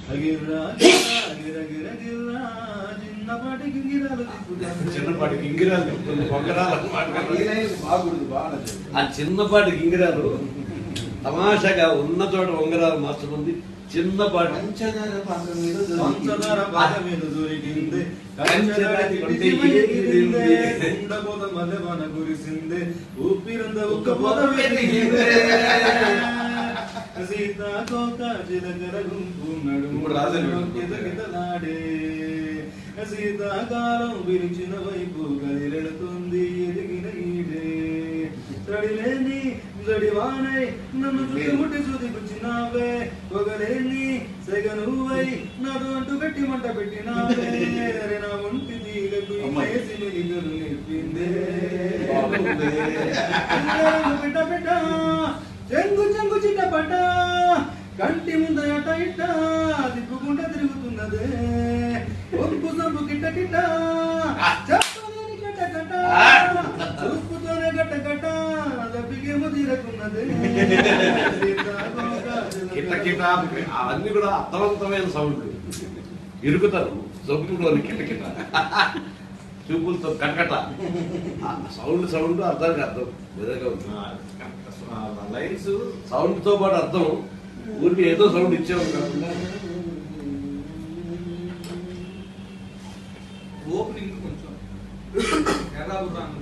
అగిర్రా గిర్రా, గిర గిర గిర్రా, చిన్నపాటి గింగిరాలు తిప్పుతాంది. చిన్నపాటి గింగిరాలు చెప్తుంది పొంగరాలు అన్నమాట కదా. ఈ లైన్ బాగుంది బాగా నచ్చింది ఆ చిన్నపాటి గింగిరాలు తమాషాగా ఉన్న చోట ఉంగరాలు మార్చమంది చిన్నపాటి పంచదార పాత్ర మీద పంచదార బాధ మీద దొరికింది కంచెదార కొంటే ఎగిరిందే. ఎగిరిందే. ఉండబోత మల్లెవాన కురిసిందే ఊపిరంద ఉక్కపోత ఉక్కపోత వెలిగిందే. వెలిగిందే. సీతాకోక చిలకర గుంపు నడుము ఇప్పుడు రాశాను. కితకితలాడే. శీతాకాలం విరిచిన వైపు కదిలెడుతుంది ఎదిగిన ఈడే తడిలేని జడివానై నన్ను చుట్టుముట్టి చూదిపుచ్చినావే పొగలేని సెగ నువ్వై నాతో అంటూ గట్టి మంట పెట్టినావే అరే నా ఒంటి తీగకు అమ్మాయి. వేసి మెలికలు నేర్పిందే బాగుంది. పిల్లలను పిట్ట పిట్ట చెంగు చెంగు చిట్ట పట్ట కంటి ముంద అట ఇట్ట తిప్పుకుంట తిరుగుతున్నదే ఒప్పు సంపు కిట్ట కిట్ట చెప్పలేని కట్ట కట్ట చూపుతోనే గట్ట గట్ట దప్పికేమో తీరకున్నదే కిట్ట కిట్ట అవన్నీ కూడా అర్థవంతమైన సౌండ్ ఇరుకుతారు జబ్బులోని కిట్ట కిట్ట చూపులతో కటకట ఆ సౌండ్ సౌండ్ అర్థానికి అర్థం విధంగా ఉంది లైన్స్ సౌండ్ తో పాటు అర్థం ఊరికి ఏదో సౌండ్ ఇచ్చేవాడు కాకుండా ఓపెనింగ్ కొంచెం ఎర్ర బుర్ర